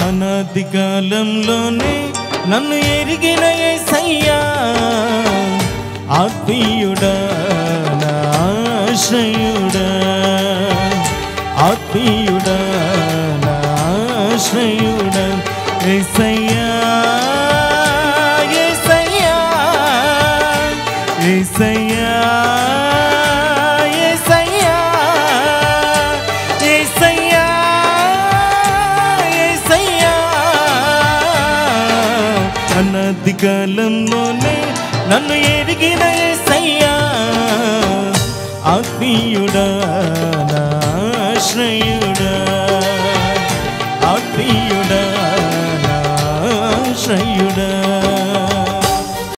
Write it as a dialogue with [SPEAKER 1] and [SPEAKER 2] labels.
[SPEAKER 1] అనాది కాలంలోనే నన్ను ఎరిగిన ఏసయ్యా ఆత్మీయుడా నా ఆశ్రయుడా ఆత్మీయుడా నా ఆశ్రయుడా ఏసయ్యా ఏసయ్యా ఏసయ్యా ఏసయ్యా ఏసయ్యా ఏసయ్యా అన్నది కాలంలోనే నన్ను ఎరిగిన ఏసయ్యా ఆత్మీయుడా